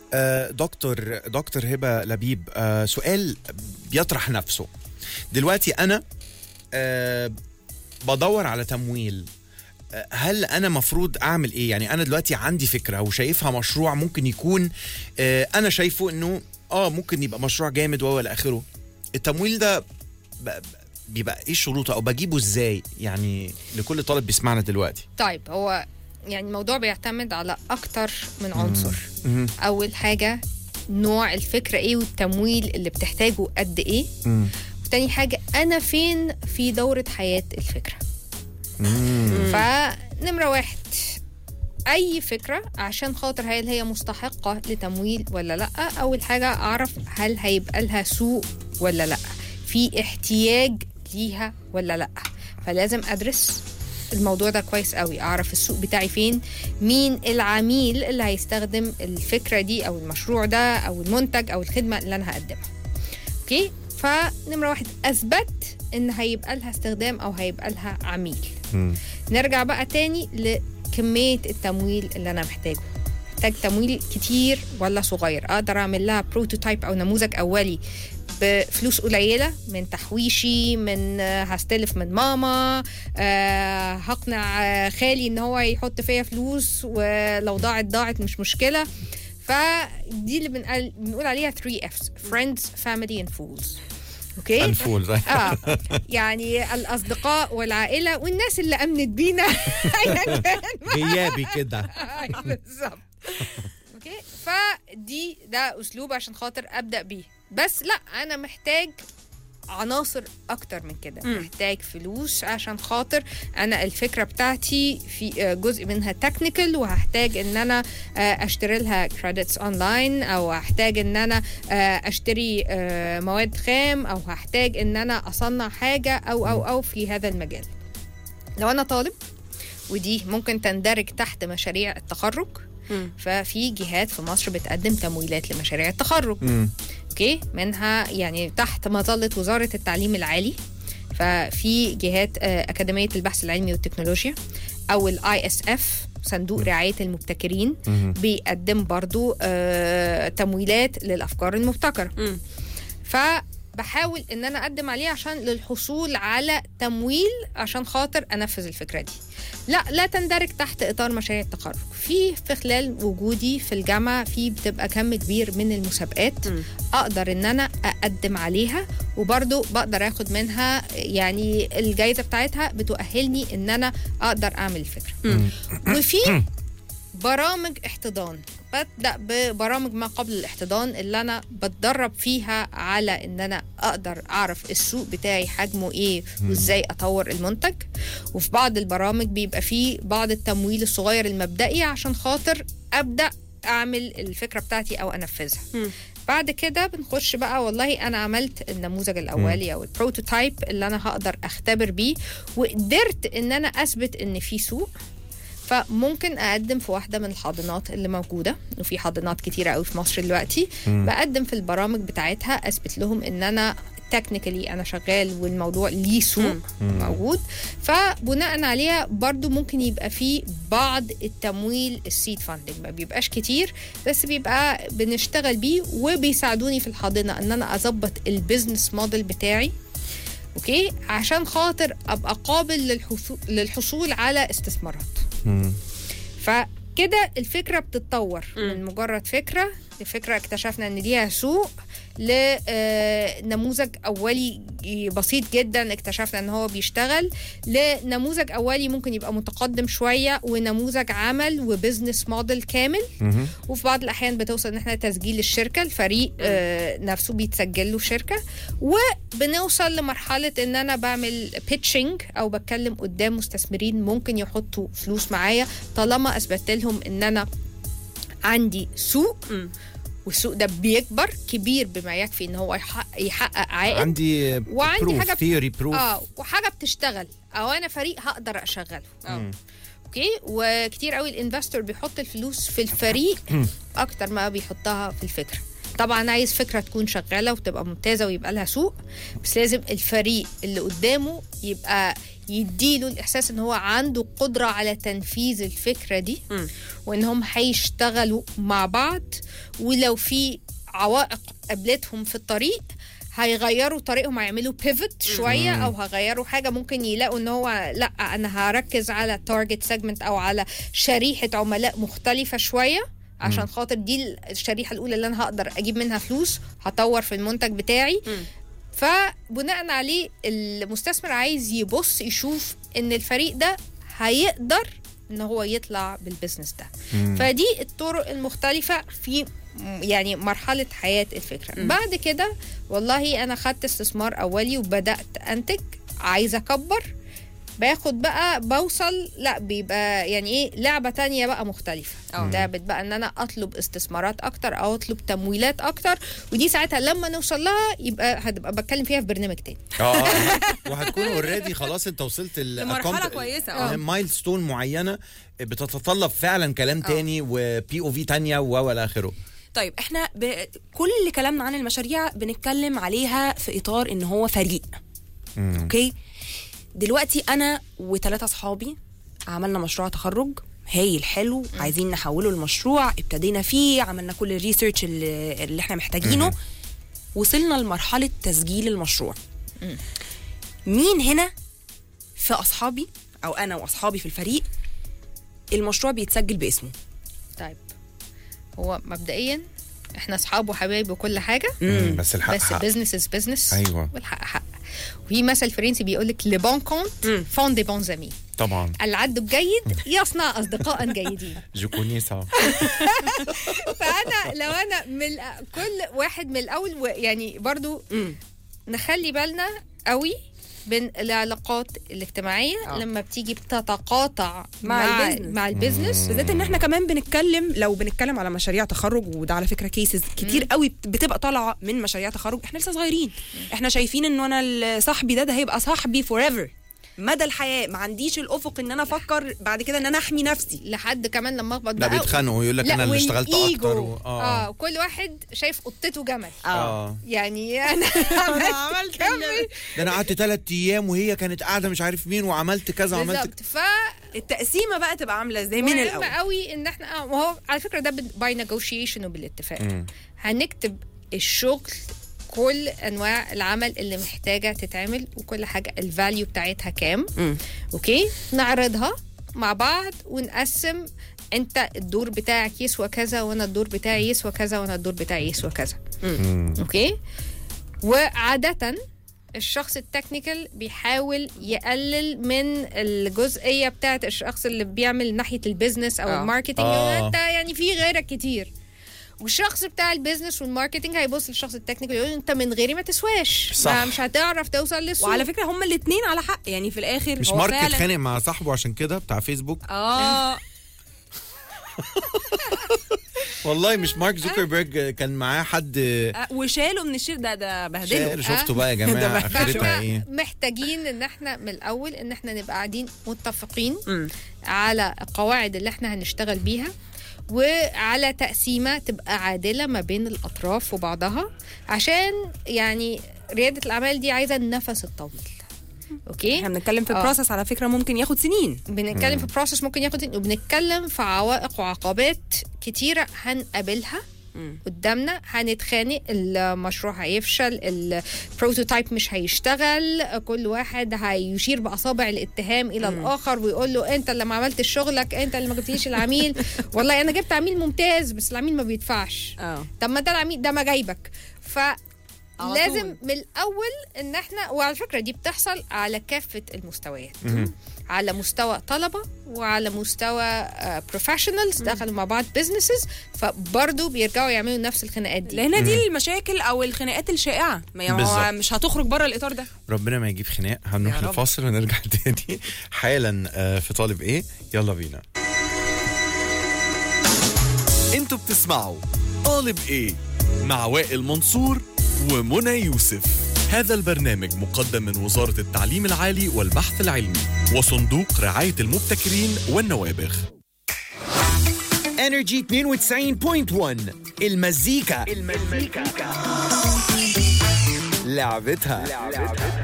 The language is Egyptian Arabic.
آه، دكتور دكتور هبه لبيب آه، سؤال بيطرح نفسه دلوقتي انا آه، بدور على تمويل آه، هل انا مفروض اعمل ايه يعني انا دلوقتي عندي فكره وشايفها مشروع ممكن يكون آه، انا شايفه انه اه ممكن يبقى مشروع جامد وهو الى اخره التمويل ده ب- ب- بيبقى ايه شروطه او بجيبه ازاي يعني لكل طالب بيسمعنا دلوقتي طيب هو يعني الموضوع بيعتمد على اكتر من عنصر مهم. اول حاجه نوع الفكره ايه والتمويل اللي بتحتاجه قد ايه مم. وتاني حاجه انا فين في دوره حياه الفكره مم. فنمره واحد اي فكره عشان خاطر هل هي مستحقه لتمويل ولا لا اول حاجه اعرف هل هيبقى لها سوق ولا لا في احتياج ليها ولا لا فلازم ادرس الموضوع ده كويس قوي اعرف السوق بتاعي فين مين العميل اللي هيستخدم الفكره دي او المشروع ده او المنتج او الخدمه اللي انا هقدمها اوكي فنمره واحد اثبت ان هيبقى لها استخدام او هيبقى لها عميل مم. نرجع بقى تاني لكمية التمويل اللي أنا محتاجه محتاج تمويل كتير ولا صغير أقدر أعمل لها بروتوتايب أو نموذج أولي بفلوس قليلة من تحويشي من آه، هستلف من ماما آه، هقنع آه، خالي ان هو يحط فيا فلوس ولو ضاعت ضاعت مش مشكلة فدي اللي بنقل بنقول عليها 3 F's friends family and fools اوكي الفول اه يعني الاصدقاء والعائله والناس اللي امنت بينا ايا كان غيابي كده أيوة بالظبط اوكي فدي ده اسلوب عشان خاطر ابدا بيه بس لا انا محتاج عناصر اكتر من كده مم. محتاج فلوس عشان خاطر انا الفكره بتاعتي في آه، جزء منها تكنيكال وهحتاج ان انا آه، اشتري لها كريدتس اونلاين او هحتاج ان انا آه، اشتري آه، مواد خام او هحتاج ان انا اصنع حاجه او او او في هذا المجال لو انا طالب ودي ممكن تندرج تحت مشاريع التخرج مم. ففي جهات في مصر بتقدم تمويلات لمشاريع التخرج مم. اوكي منها يعني تحت مظله وزاره التعليم العالي ففي جهات آه، اكاديميه البحث العلمي والتكنولوجيا او الاي اس اف صندوق رعايه المبتكرين مم. بيقدم برضو آه، تمويلات للافكار المبتكره مم. فبحاول ان انا اقدم عليه عشان للحصول على تمويل عشان خاطر انفذ الفكره دي لا لا تندرج تحت اطار مشاريع التخرج في في خلال وجودي في الجامعه في بتبقى كم كبير من المسابقات مم. اقدر ان انا اقدم عليها وبرضو بقدر اخد منها يعني الجائزه بتاعتها بتؤهلني ان انا اقدر اعمل الفكره مم. وفي برامج احتضان ببدا ببرامج ما قبل الاحتضان اللي انا بتدرب فيها على ان انا اقدر اعرف السوق بتاعي حجمه ايه وازاي اطور المنتج وفي بعض البرامج بيبقى فيه بعض التمويل الصغير المبدئي عشان خاطر ابدا اعمل الفكره بتاعتي او انفذها مم. بعد كده بنخش بقى والله انا عملت النموذج الاولي او البروتوتايب اللي انا هقدر اختبر بيه وقدرت ان انا اثبت ان في سوق فممكن اقدم في واحده من الحاضنات اللي موجوده وفي حاضنات كتيره قوي في مصر دلوقتي بقدم في البرامج بتاعتها اثبت لهم ان انا تكنيكالي انا شغال والموضوع ليه سوق موجود فبناء عليها برضو ممكن يبقى في بعض التمويل السيد فاندنج ما بيبقاش كتير بس بيبقى بنشتغل بيه وبيساعدوني في الحاضنه ان انا اظبط البيزنس موديل بتاعي اوكي عشان خاطر ابقى قابل للحصول, للحصول على استثمارات مم. فكده الفكره بتتطور مم. من مجرد فكره لفكره اكتشفنا ان ليها سوق لنموذج اولي بسيط جدا اكتشفنا ان هو بيشتغل لنموذج اولي ممكن يبقى متقدم شويه ونموذج عمل وبزنس موديل كامل مم. وفي بعض الاحيان بتوصل ان احنا تسجيل الشركه الفريق آه نفسه بيتسجل له شركه وبنوصل لمرحله ان انا بعمل بيتشنج او بتكلم قدام مستثمرين ممكن يحطوا فلوس معايا طالما اثبت لهم ان انا عندي سوق مم. والسوق ده بيكبر كبير بما يكفي ان هو يحقق, يحقق عائد عندي وعندي حاجة- ثيوري بروف اه وحاجه بتشتغل او انا فريق هقدر اشغله اه اوكي وكتير قوي الانفستور بيحط الفلوس في الفريق اكتر ما بيحطها في الفكره طبعا عايز فكره تكون شغاله وتبقى ممتازه ويبقى لها سوق بس لازم الفريق اللي قدامه يبقى يديله الاحساس ان هو عنده قدره على تنفيذ الفكره دي مم. وان هم هيشتغلوا مع بعض ولو في عوائق قابلتهم في الطريق هيغيروا طريقهم هيعملوا بيفت شويه او هيغيروا حاجه ممكن يلاقوا ان هو لا انا هركز على تارجت سيجمنت او على شريحه عملاء مختلفه شويه عشان خاطر دي الشريحه الاولى اللي انا هقدر اجيب منها فلوس هطور في المنتج بتاعي مم. فبناء عليه المستثمر عايز يبص يشوف ان الفريق ده هيقدر ان هو يطلع بالبزنس ده فدي الطرق المختلفة في م- يعني مرحلة حياة الفكرة مم. بعد كده والله أنا خدت استثمار أولي وبدأت أنتج عايزة أكبر باخد بقى بوصل لا بيبقى يعني ايه لعبة تانية بقى مختلفة اه. لعبة بقى ان انا اطلب استثمارات اكتر او اطلب تمويلات اكتر ودي ساعتها لما نوصل لها يبقى هتبقى بتكلم فيها في برنامج تاني اه وهتكون اوريدي خلاص انت وصلت لمرحلة كويسة، اه. مايل ستون معينه بتتطلب فعلا كلام تاني وبي او في تانية والى اخره طيب احنا ب... كل كلامنا عن المشاريع بنتكلم عليها في اطار ان هو فريق مم. اوكي دلوقتي انا وثلاثه اصحابي عملنا مشروع تخرج هايل حلو عايزين نحوله لمشروع ابتدينا فيه عملنا كل الريسيرش اللي, اللي احنا محتاجينه وصلنا لمرحله تسجيل المشروع مين هنا في اصحابي او انا واصحابي في الفريق المشروع بيتسجل باسمه طيب هو مبدئيا احنا اصحاب وحبايب وكل حاجه مم. بس الحق بس حق. بزنس از بزنس أيوة. والحق حق وفي مثل فرنسي بيقول لك لي بون كونت مم. فون دي بون زامي طبعا العد الجيد يصنع اصدقاء جيدين جو كوني سا فانا لو انا من الأ- كل واحد من الاول و- يعني برضو مم. نخلي بالنا قوي بين العلاقات الاجتماعيه آه. لما بتيجي بتتقاطع مع مع البيزنس. مع البيزنس بالذات ان احنا كمان بنتكلم لو بنتكلم على مشاريع تخرج وده على فكره كيسز كتير قوي بت- بتبقى طالعه من مشاريع تخرج احنا لسه صغيرين احنا شايفين انه انا ال- صاحبي ده ده هيبقى صاحبي فور ايفر مدى الحياه ما عنديش الافق ان انا افكر بعد كده ان انا احمي نفسي لحد كمان لما اخبط لا بقى بيتخانقوا يقول لك انا اللي اشتغلت والإيجو. اكتر و... اه كل واحد شايف قطته جمل اه يعني انا عملت كمل ده انا قعدت ثلاث ايام وهي كانت قاعده مش عارف مين وعملت كذا وعملت بالظبط ف التقسيمه بقى تبقى عامله ازاي من مهم الاول قوي ان احنا اه وهو على فكره ده باي نيجوشيشن وبالاتفاق مم. هنكتب الشغل كل انواع العمل اللي محتاجه تتعمل وكل حاجه الفاليو بتاعتها كام مم. اوكي نعرضها مع بعض ونقسم انت الدور بتاعك يسوى كذا وانا الدور بتاعي يسوى كذا وانا الدور بتاعي يسوى كذا مم. اوكي وعاده الشخص التكنيكال بيحاول يقلل من الجزئيه بتاعت الشخص اللي بيعمل ناحيه البيزنس او آه. الماركتنج آه. يقول انت يعني في غيرك كتير والشخص بتاع البيزنس والماركتنج هيبص للشخص التكنيكال يقول انت من غيري ما تسواش صح. ما مش هتعرف توصل للسوق وعلى فكره هما الاثنين على حق يعني في الاخر مش هو مارك فعلا اتخانق مع صاحبه عشان كده بتاع فيسبوك اه والله مش مارك زوكربيرج كان معاه حد آه، وشالوا من الشير ده ده بهدله شاعر شفتوا بقى يا جماعه ده اخرتها فاحنا ايه محتاجين ان احنا من الاول ان احنا نبقى قاعدين متفقين مم. على القواعد اللي احنا هنشتغل بيها وعلى تقسيمه تبقى عادله ما بين الاطراف وبعضها عشان يعني رياده الاعمال دي عايزه النفس الطويل اوكي احنا بنتكلم في آه. بروسس على فكره ممكن ياخد سنين بنتكلم في بروسس ممكن ياخد وبنتكلم في عوائق وعقبات كتيره هنقابلها مم. قدامنا هنتخانق المشروع هيفشل البروتوتايب مش هيشتغل كل واحد هيشير باصابع الاتهام الى الاخر ويقول له انت اللي ما عملتش شغلك انت اللي ما جبتليش العميل والله انا جبت عميل ممتاز بس العميل ما بيدفعش اه طب ما ده العميل ده ما جايبك ف على لازم طول. من الاول ان احنا وعلى فكره دي بتحصل على كافه المستويات مهم. على مستوى طلبه وعلى مستوى بروفيشنالز دخلوا مع بعض بزنسز فبرضه بيرجعوا يعملوا نفس الخناقات دي لان دي المشاكل او الخناقات الشائعه ما يعني هو بالظبط. مش هتخرج بره الاطار ده ربنا ما يجيب خناق هنروح يا رب. لفاصل ونرجع تاني حالا آه، في طالب ايه يلا بينا انتوا بتسمعوا طالب ايه مع وائل منصور ومنى يوسف هذا البرنامج مقدم من وزارة التعليم العالي والبحث العلمي وصندوق رعاية المبتكرين والنوابغ انرجي 92.1 المزيكا المزيكا لعبتها